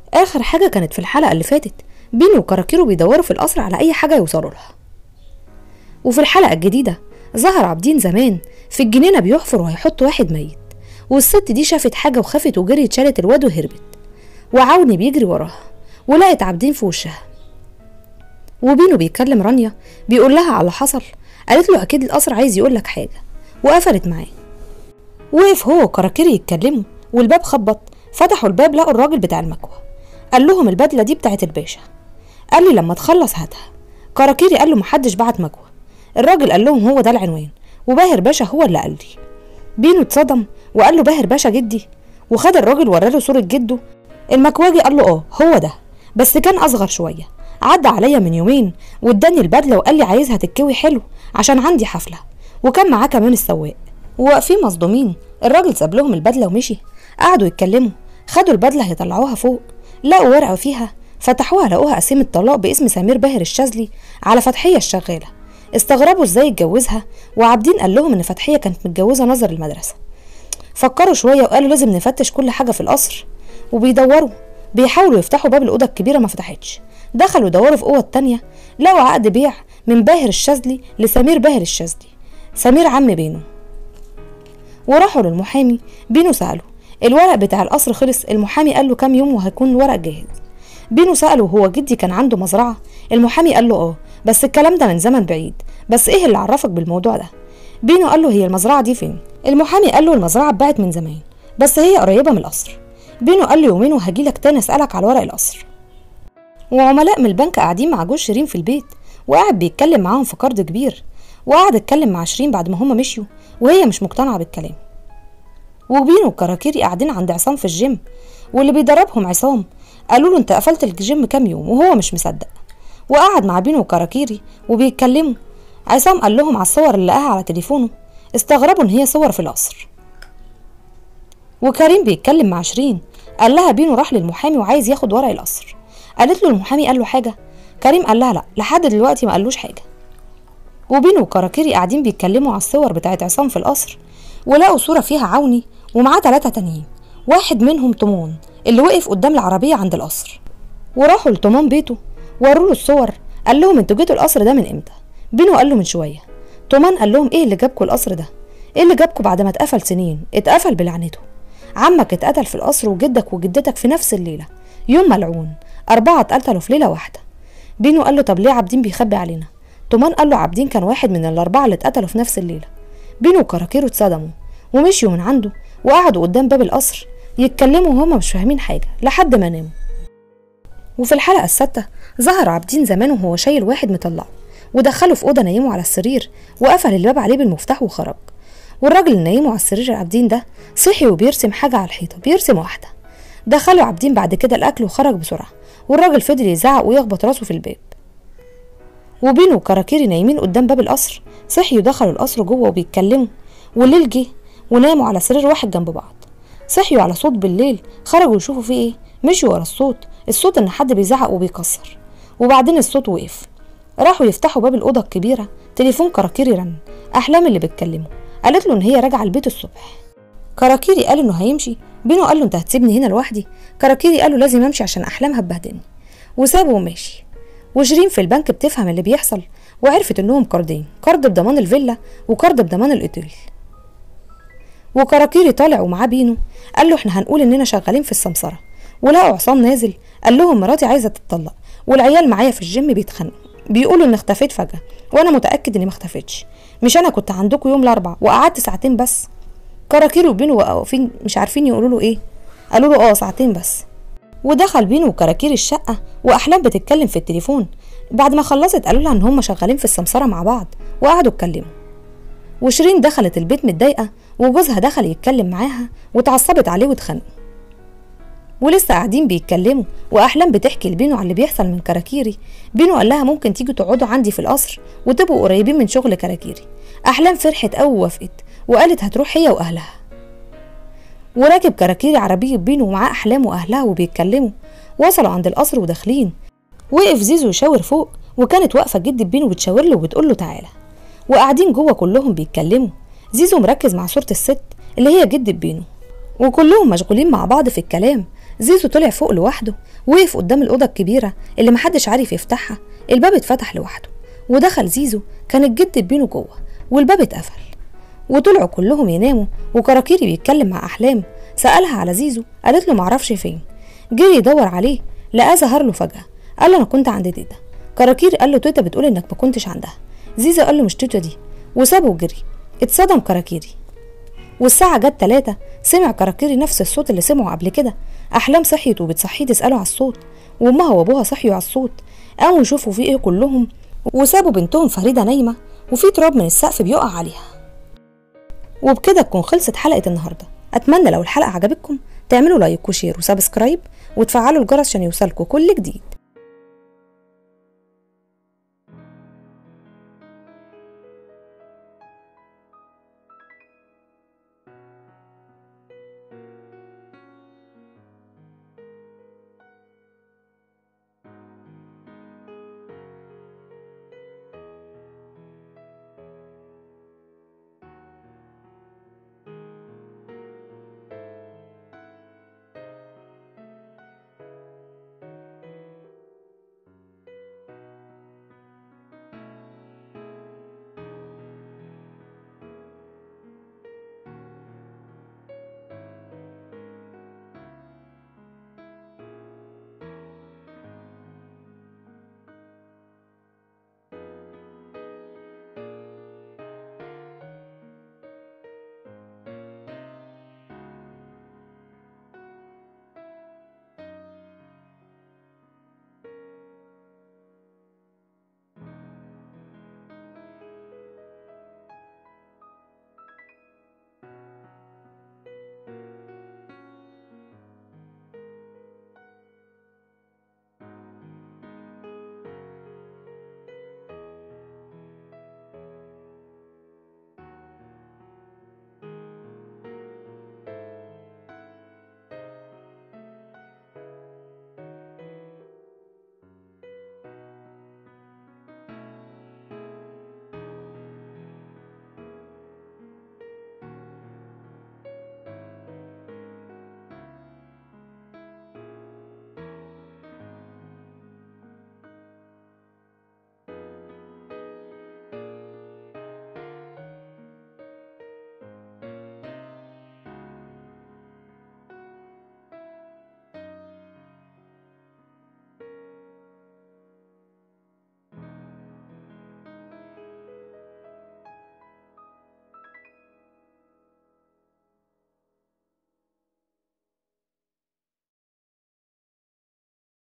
آخر حاجة كانت في الحلقة اللي فاتت بينو وكراكيرو بيدوروا في القصر على أي حاجة يوصلوا لها وفي الحلقة الجديدة ظهر عابدين زمان في الجنينة بيحفر وهيحط واحد ميت والست دي شافت حاجة وخافت وجريت شالت الواد وهربت وعوني بيجري وراها ولقت عابدين في وشها وبينو بيكلم رانيا بيقول لها على اللي حصل قالت له أكيد القصر عايز يقول لك حاجة وقفلت معاه وقف هو وكراكيري يتكلموا والباب خبط فتحوا الباب لقوا الراجل بتاع المكوى قال لهم البدله دي بتاعت الباشا قال لي لما تخلص هاتها كراكيري قال له محدش بعت مكوى الراجل قال لهم هو ده العنوان وباهر باشا هو اللي قال لي بينو اتصدم وقال له باهر باشا جدي وخد الراجل وراله صورة جده المكواجي قال له اه هو ده بس كان اصغر شوية عدى عليا من يومين واداني البدلة وقال لي عايزها تتكوي حلو عشان عندي حفلة وكان معاه كمان السواق وواقفين مصدومين الراجل ساب لهم البدلة ومشي قعدوا يتكلموا خدوا البدلة هيطلعوها فوق لقوا ورقة فيها فتحوها لقوها قسيمة طلاق باسم سمير باهر الشاذلي على فتحية الشغالة استغربوا ازاي اتجوزها وعابدين قال لهم ان فتحية كانت متجوزة نظر المدرسة فكروا شوية وقالوا لازم نفتش كل حاجة في القصر وبيدوروا بيحاولوا يفتحوا باب الأوضة الكبيرة ما فتحتش دخلوا دوروا في أوضة تانية لقوا عقد بيع من باهر الشاذلي لسمير باهر الشاذلي سمير عم بينه وراحوا للمحامي بينو سأله الورق بتاع القصر خلص المحامي قال له كام يوم وهيكون الورق جاهز بينو سأله هو جدي كان عنده مزرعة المحامي قال له اه بس الكلام ده من زمن بعيد بس ايه اللي عرفك بالموضوع ده بينو قال له هي المزرعة دي فين المحامي قال له المزرعة اتباعت من زمان بس هي قريبة من القصر بينو قال له يومين وهجيلك تاني اسألك على ورق القصر وعملاء من البنك قاعدين مع جوز شيرين في البيت وقاعد بيتكلم معاهم في قرض كبير وقعد اتكلم مع شيرين بعد ما هما مشيوا وهي مش مقتنعة بالكلام وبينو وكراكيري قاعدين عند عصام في الجيم واللي بيدربهم عصام قالوا له انت قفلت الجيم كام يوم وهو مش مصدق وقعد مع بينو وكراكيري وبيتكلموا عصام قال لهم على الصور اللي لقاها على تليفونه استغربوا ان هي صور في القصر وكريم بيتكلم مع شيرين قال لها بينو راح للمحامي وعايز ياخد ورق القصر قالت له المحامي قال له حاجه كريم قال لها لا لحد دلوقتي ما قالوش حاجه وبينو وكراكيري قاعدين بيتكلموا على الصور بتاعت عصام في القصر ولقوا صورة فيها عوني ومعاه تلاتة تانيين واحد منهم طمون اللي وقف قدام العربية عند القصر وراحوا لطمان بيته وروا له الصور قال لهم انتوا جيتوا القصر ده من امتى بينو قال له من شوية طمان قال لهم ايه اللي جابكوا القصر ده ايه اللي جابكوا بعد ما اتقفل سنين اتقفل بلعنته عمك اتقتل في القصر وجدك وجدتك في نفس الليلة يوم ملعون أربعة اتقتلوا في ليلة واحدة بينو قال له طب ليه عابدين بيخبي علينا طمان قال له عابدين كان واحد من الأربعة اللي اتقتلوا في نفس الليلة بينو وكراكيرو اتصدموا ومشيوا من عنده وقعدوا قدام باب القصر يتكلموا وهما مش فاهمين حاجة لحد ما ناموا وفي الحلقة السادسة ظهر عابدين زمان وهو شايل واحد مطلعه ودخله في أوضة نيمه على السرير وقفل الباب عليه بالمفتاح وخرج والراجل اللي نايمه على السرير عابدين ده صحي وبيرسم حاجة على الحيطة بيرسم واحدة دخلوا عابدين بعد كده الأكل وخرج بسرعة والراجل فضل يزعق ويخبط راسه في الباب وبينو وكراكيري نايمين قدام باب القصر صحيوا دخلوا القصر جوه وبيتكلموا والليل جه وناموا على سرير واحد جنب بعض صحيوا على صوت بالليل خرجوا يشوفوا فيه ايه مشوا ورا الصوت الصوت ان حد بيزعق وبيكسر وبعدين الصوت وقف راحوا يفتحوا باب الأوضة الكبيرة تليفون كراكيري رن أحلام اللي بتكلمه قالت له إن هي راجعة البيت الصبح كراكيري قال إنه هيمشي بينو قال له أنت هتسيبني هنا لوحدي كراكيري قال له لازم أمشي عشان أحلام هتبهدلني وسابه وماشي وشيرين في البنك بتفهم اللي بيحصل وعرفت إنهم قرضين قرض بضمان الفيلا وقرض بضمان الأوتيل وكراكيري طالع ومعاه بينو قال له احنا هنقول اننا شغالين في السمسره ولقوا عصام نازل قال لهم مراتي عايزه تتطلق والعيال معايا في الجيم بيتخانقوا بيقولوا ان اختفيت فجاه وانا متاكد اني ما اختفيتش مش انا كنت عندكم يوم الاربع وقعدت ساعتين بس كراكيري وبينو واقفين مش عارفين يقولوا له ايه قالوا له اه ساعتين بس ودخل بينو وكراكير الشقه واحلام بتتكلم في التليفون بعد ما خلصت قالوا لها ان هم شغالين في السمسره مع بعض وقعدوا اتكلموا وشيرين دخلت البيت متضايقه وجوزها دخل يتكلم معاها واتعصبت عليه واتخانقوا ولسه قاعدين بيتكلموا واحلام بتحكي لبينو على اللي بيحصل من كراكيري بينو قال لها ممكن تيجوا تقعدوا عندي في القصر وتبقوا قريبين من شغل كراكيري احلام فرحت قوي ووافقت وقالت هتروح هي واهلها وراكب كراكيري عربية بينو ومعاه أحلام وأهلها وبيتكلموا وصلوا عند القصر وداخلين وقف زيزو يشاور فوق وكانت واقفة جد بينو بتشاور له وبتقول له تعالى وقاعدين جوه كلهم بيتكلموا زيزو مركز مع صورة الست اللي هي جد بينو وكلهم مشغولين مع بعض في الكلام زيزو طلع فوق لوحده وقف قدام الأوضة الكبيرة اللي محدش عارف يفتحها الباب اتفتح لوحده ودخل زيزو كان الجد بينه جوه والباب اتقفل وطلعوا كلهم يناموا وكراكيري بيتكلم مع أحلام سألها على زيزو قالت له معرفش فين جري يدور عليه لقاه ظهر له فجأة قال له أنا كنت عند تيتا كراكيري قال له تيتا بتقول إنك ما كنتش عندها زيزو قال له مش تيتا دي وسابه وجري اتصدم كراكيري والساعة جت تلاتة سمع كراكيري نفس الصوت اللي سمعه قبل كده أحلام صحيت وبتصحيه تسأله على الصوت وأمها وأبوها صحيوا على الصوت قاموا يشوفوا فيه إيه كلهم وسابوا بنتهم فريدة نايمة وفي تراب من السقف بيقع عليها وبكده تكون خلصت حلقة النهاردة أتمنى لو الحلقة عجبتكم تعملوا لايك وشير وسبسكرايب وتفعلوا الجرس عشان يوصلكوا كل جديد